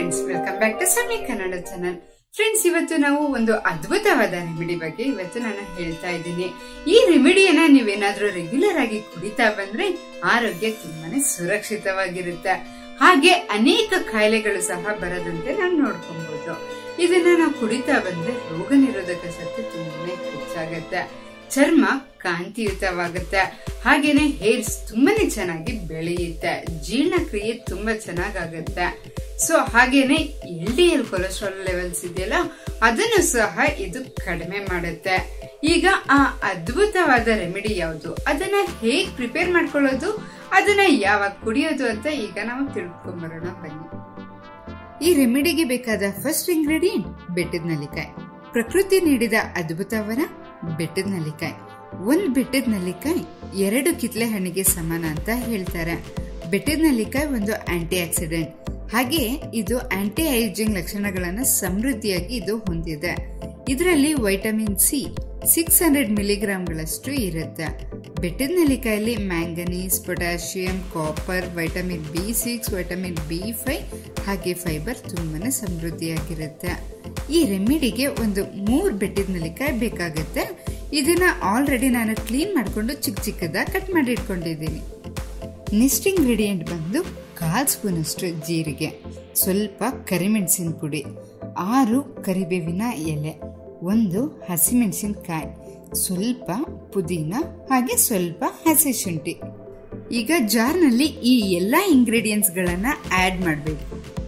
friends welcome back to ಸಮಯ Kannada channel friends ಇವತ್ತು ನಾವು ಒಂದು ಅದ್ಭುತವಾದ ರೆಮಿಡಿ ಬಗ್ಗೆ ಇವತ್ತು ನಾನು ಹೇಳ್ತಾ ಇದ್ದೀನಿ ಈ ರೆಮಿಡಿಯನ್ನ ನೀವೇನಾದ್ರೂ ರೆಗ್ಯುಲರ್ ಆಗಿ ಕುಡಿತಾ ಬಂದ್ರೆ ಆರೋಗ್ಯ ತುಂಬಾನೇ ಸುರಕ್ಷಿತವಾಗಿರುತ್ತೆ ಹಾಗೆ ಅನೇಕ ಕಾಯಿಲೆಗಳು ಸಹ ಬರದಂತೆ ನಾವು ನೋಡ್ಕೊಬಹುದು ಇದನ್ನ ನಾವು ಕುಡಿತಾ ಬಂದ್ರೆ ರೋಗ ನಿರೋಧಕ ಶಕ್ತಿ ತುಂಬಾನೇ ಹೆಚ್ಚಾಗತ್ತೆ ಚರ್ಮ ಕಾಂತಿಯುತವಾಗುತ್ತೆ ಹಾಗೇನೆ ಹೇರ್ಸ್ ತುಂಬಾನೇ ಚೆನ್ನಾಗಿ ಬೆಳೆಯುತ್ತೆ ಜೀರ್ಣಕ್ರಿಯೆ ತುಂಬಾ ಚೆನ್ನಾಗಾಗುತ್ತೆ ಸೊ ಹಾಗೇನೆ L D L cholesterol levels ಇದೆಯಲ್ಲ ಅದನ್ನು ಸಹ ಇದು ಕಡಿಮೆ ಮಾಡುತ್ತೆ ಈಗ ಆ ಅದ್ಭುತವಾದ ರೆಮಿಡಿ ಯಾವುದು ಅದನ್ನ ಹೇಗ್ ಪ್ರಿಪೇರ್ ಮಾಡ್ಕೊಳ್ಳೋದು ಅದನ್ನ ಯಾವಾಗ ಕುಡಿಯೋದು ಅಂತ ಈಗ ನಾವು ತಿಳ್ಕೊಂಬರೋಣ ಬನ್ನಿ ಈ ರೆಮಿಡಿಗೆ ಬೇಕಾದ ಫಸ್ಟ್ ಇಂಗ್ರೀಡಿಯೆಂಟ್ ಬೆಟ್ಟದ ನಲ್ಲಿಕಾಯಿ ಪ್ರಕೃತಿ ನೀಡಿದ ಅದ್ಭುತವರ ಬೆಟ್ಟದ ನಲ್ಲಿಕಾಯಿ ಒಂದ್ ಬೆಟ್ಟದ ನಲ್ಲಿಕಾಯಿ ಎರಡು ಕಿತ್ಲೆ ಹಣ್ಣಿಗೆ ಸಮಾನ ಅಂತ ಹೇಳ್ತಾರೆ ಬೆಟ್ಟದ ನಲ್ಲಿಕಾಯಿ ಒಂದು ಆಂಟಿ ಆಕ್ಸಿಡೆಂಟ್ ಹಾಗೆ ಇದು ಆಂಟಿ ಐಜಿಂಗ್ ಲಕ್ಷಣಗಳನ್ನ ಸಮೃದ್ಧಿಯಾಗಿ ಇದು ಹೊಂದಿದೆ ಇದರಲ್ಲಿ ವೈಟಮಿನ್ ಸಿ ಸಿಕ್ಸ್ ಹಂಡ್ರೆಡ್ ಮಿಲಿಗ್ರಾಮ್ಗಳಷ್ಟು ಇರುತ್ತೆ ಬೆಟ್ಟದ ನೆಲ್ಲಿಕಾಯಲ್ಲಿ manganese potassium copper vitamin B six vitamin B five ಹಾಗೆ ಫೈಬರ್ ತುಂಬಾನೇ ಸಮೃದ್ಧಿಯಾಗಿರುತ್ತೆ ಈ ರೆಮಿಡಿಗೆ ಒಂದು ಮೂರು ಬೆಟ್ಟದ ನೆಲ್ಲಿಕಾಯಿ ಬೇಕಾಗುತ್ತೆ ಇದನ್ನ ಆಲ್ರೆಡಿ ನಾನು ಕ್ಲೀನ್ ಮಾಡಿಕೊಂಡು ಚಿಕ್ಕ ಚಿಕ್ಕದಾಗಿ ಕಟ್ ಮಾಡಿ ಇಟ್ಕೊಂಡಿದ್ದೀನಿ ನೆಕ್ಸ್ಟ್ ಇಂಗ್ರೀಡಿಯೆಂಟ್ ಬಂದು ಕಾಲ್ ಸ್ಪೂನ್ ಅಷ್ಟು ಜೀರಿಗೆ ಸ್ವಲ್ಪ ಕರಿಮೆಣಸಿನ ಪುಡಿ ಆರು ಕರಿಬೇವಿನ ಎಲೆ ಒಂದು ಹಸಿಮೆಣಸಿನಕಾಯಿ ಸ್ವಲ್ಪ ಪುದೀನ ಹಾಗೆ ಸ್ವಲ್ಪ ಹಸಿ ಶುಂಠಿ ಈಗ ಜಾರ್ನಲ್ಲಿ ಈ ಎಲ್ಲ ಇಂಗ್ರೀಡಿಯೆಂಟ್ಸ್ಗಳನ್ನ ಆಡ್ ಮಾಡಬೇಕು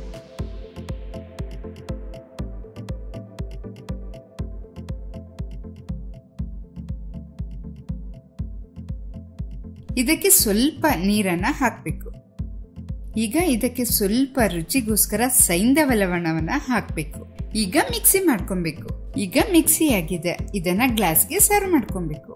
ಇದಕ್ಕೆ ಸ್ವಲ್ಪ ನೀರನ್ನ ಹಾಕಬೇಕು ಈಗ ಇದಕ್ಕೆ ಸ್ವಲ್ಪ ರುಚಿಗೋಸ್ಕರ ಸೈಂಧವ ಲವಣವನ್ನ ಹಾಕಬೇಕು ಈಗ ಮಿಕ್ಸಿ ಮಾಡ್ಕೊಬೇಕು ಈಗ ಮಿಕ್ಸಿ ಆಗಿದೆ ಇದನ್ನ ಗ್ಲಾಸ್ಗೆ ಸರ್ವ್ ಮಾಡ್ಕೊಬೇಕು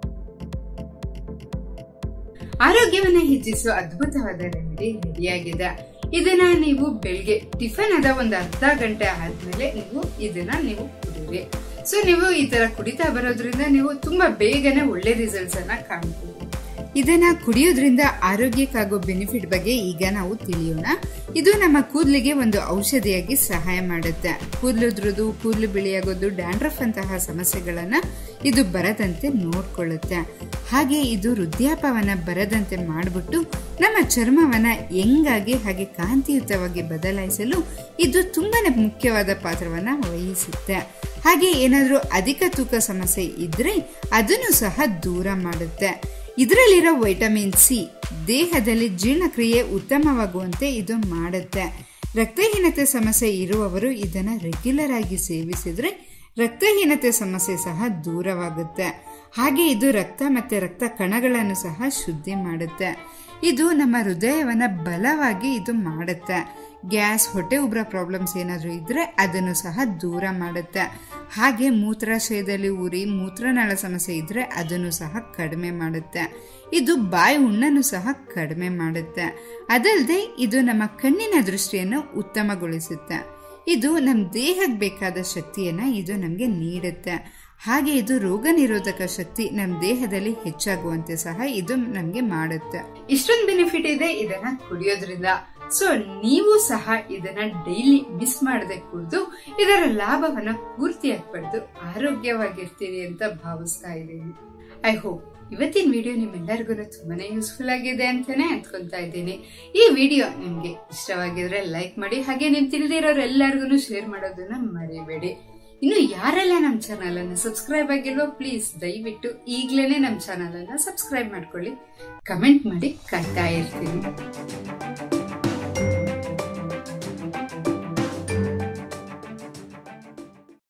ಆರೋಗ್ಯವನ್ನ ಹೆಚ್ಚಿಸುವ ಅದ್ಭುತವಾದ ರೆಮಿಡಿ ರೆಡಿಯಾಗಿದೆ ಇದನ್ನ ನೀವು ಬೆಳಿಗ್ಗೆ ಟಿಫನ್ ಆದ ಒಂದು ಅರ್ಧ ಗಂಟೆ ಆದ್ಮೇಲೆ ನೀವು ಇದನ್ನ ನೀವು ಕುಡಿರಿ ಸೊ ನೀವು ಈ ತರ ಕುಡಿತಾ ಬರೋದ್ರಿಂದ ನೀವು ತುಂಬಾ ಬೇಗನೆ ಒಳ್ಳೆ ರಿಸಲ್ಟ್ಸ್ ಅನ್ನ ಕಾಣ್ತೀವಿ ಇದನ್ನ ಕುಡಿಯೋದ್ರಿಂದ ಆರೋಗ್ಯಕ್ಕಾಗೋ ಬೆನಿಫಿಟ್ ಬಗ್ಗೆ ಈಗ ನಾವು ತಿಳಿಯೋಣ ಇದು ನಮ್ಮ ಕೂದಲಿಗೆ ಒಂದು ಔಷಧಿಯಾಗಿ ಸಹಾಯ ಮಾಡುತ್ತೆ ಕೂದಲು ಉದ್ರೋದು ಕೂದಲು ಬಿಳಿಯಾಗೋದು ಡ್ಯಾಂಡ್ರಫ್ ಅಂತಹ ಸಮಸ್ಯೆಗಳನ್ನ ಇದು ಬರದಂತೆ ನೋಡ್ಕೊಳ್ಳುತ್ತೆ ಹಾಗೆ ಇದು ವೃದ್ಧಾಪವನ್ನ ಬರದಂತೆ ಮಾಡಿಬಿಟ್ಟು ನಮ್ಮ ಚರ್ಮವನ್ನ ಹೆಂಗಾಗಿ ಹಾಗೆ ಕಾಂತಿಯುತವಾಗಿ ಬದಲಾಯಿಸಲು ಇದು ತುಂಬಾನೇ ಮುಖ್ಯವಾದ ಪಾತ್ರವನ್ನ ವಹಿಸುತ್ತೆ ಹಾಗೆ ಏನಾದರೂ ಅಧಿಕ ತೂಕ ಸಮಸ್ಯೆ ಇದ್ರೆ ಅದನ್ನು ಸಹ ದೂರ ಮಾಡುತ್ತೆ ಇದರಲ್ಲಿರೋ ವೈಟಮಿನ್ ಸಿ ದೇಹದಲ್ಲಿ ಜೀರ್ಣಕ್ರಿಯೆ ಉತ್ತಮವಾಗುವಂತೆ ಇದು ಮಾಡುತ್ತೆ ರಕ್ತಹೀನತೆ ಸಮಸ್ಯೆ ಇರುವವರು ಇದನ್ನು ರೆಗ್ಯುಲರ್ ಆಗಿ ಸೇವಿಸಿದ್ರೆ ರಕ್ತಹೀನತೆ ಸಮಸ್ಯೆ ಸಹ ದೂರವಾಗುತ್ತೆ ಹಾಗೆ ಇದು ರಕ್ತ ಮತ್ತೆ ರಕ್ತ ಕಣಗಳನ್ನು ಸಹ ಶುದ್ಧಿ ಮಾಡುತ್ತೆ ಇದು ನಮ್ಮ ಹೃದಯವನ್ನ ಬಲವಾಗಿ ಇದು ಮಾಡುತ್ತೆ ಗ್ಯಾಸ್ ಹೊಟ್ಟೆ ಉಬ್ರ ಪ್ರಾಬ್ಲಮ್ಸ್ ಏನಾದರೂ ಇದ್ರೆ ಅದನ್ನು ಸಹ ದೂರ ಮಾಡುತ್ತೆ ಹಾಗೆ ಮೂತ್ರಾಶಯದಲ್ಲಿ ಉರಿ ಮೂತ್ರನಾಳ ಸಮಸ್ಯೆ ಇದ್ರೆ ಅದನ್ನು ಸಹ ಕಡಿಮೆ ಮಾಡುತ್ತೆ ಇದು ಬಾಯಿ ಹುಣ್ಣನ್ನು ಸಹ ಕಡಿಮೆ ಮಾಡುತ್ತೆ ಅದಲ್ಲದೆ ಇದು ನಮ್ಮ ಕಣ್ಣಿನ ದೃಷ್ಟಿಯನ್ನು ಉತ್ತಮಗೊಳಿಸುತ್ತೆ ಇದು ನಮ್ಮ ದೇಹಕ್ಕೆ ಬೇಕಾದ ಶಕ್ತಿಯನ್ನ ಇದು ನಮಗೆ ನೀಡುತ್ತೆ ಹಾಗೆ ಇದು ರೋಗ ನಿರೋಧಕ ಶಕ್ತಿ ನಮ್ಮ ದೇಹದಲ್ಲಿ ಹೆಚ್ಚಾಗುವಂತೆ ಸಹ ಇದು ನಮಗೆ ಮಾಡುತ್ತೆ ಇಷ್ಟೊಂದು ಬೆನಿಫಿಟ್ ಇದೆ ಇದನ್ನ ಕುಡಿಯೋದ್ರಿಂದ ಸೊ ನೀವು ಸಹ ಇದನ್ನ ಡೈಲಿ ಮಿಸ್ ಮಾಡದೆ ಕುಡಿದು ಇದರ ಲಾಭವನ್ನ ಪೂರ್ತಿಯಾಗಿ ಪಡೆದು ಆರೋಗ್ಯವಾಗಿರ್ತೀರಿ ಅಂತ ಭಾವಿಸ್ತಾ ಇದ್ದೀನಿ ಐ ಹೋಪ್ ಇವತ್ತಿನ ವಿಡಿಯೋ ನಿಮ್ಮೆಲ್ಲರಿಗೂ ತುಂಬಾನೇ ಯೂಸ್ಫುಲ್ ಆಗಿದೆ ಅಂತಾನೆ ಅಂದ್ಕೊಂತಾ ಇದ್ದೀನಿ ಈ ವಿಡಿಯೋ ನಿಮ್ಗೆ ಇಷ್ಟವಾಗಿದ್ರೆ ಲೈಕ್ ಮಾಡಿ ಹಾಗೆ ನೀವು ತಿಳಿದಿರೋರು ಎಲ್ಲರಿಗೂ ಶೇರ್ ಮಾಡೋದನ್ನ ಮರಿಬೇಡಿ ಇನ್ನು ಯಾರೆಲ್ಲ ನಮ್ಮ ಚಾನಲ್ ಅನ್ನ ಸಬ್ಸ್ಕ್ರೈಬ್ ಆಗಿಲ್ವೋ ಪ್ಲೀಸ್ ದಯವಿಟ್ಟು ಈಗ್ಲೇನೆ ನಮ್ಮ ಚಾನಲ್ ಅನ್ನ ಸಬ್ಸ್ಕ್ರೈಬ್ ಮಾಡ್ಕೊಳ್ಳಿ ಕಮೆಂಟ್ ಮಾಡಿ ಕಾಯ್ತಾ ಇರ್ತೀನಿ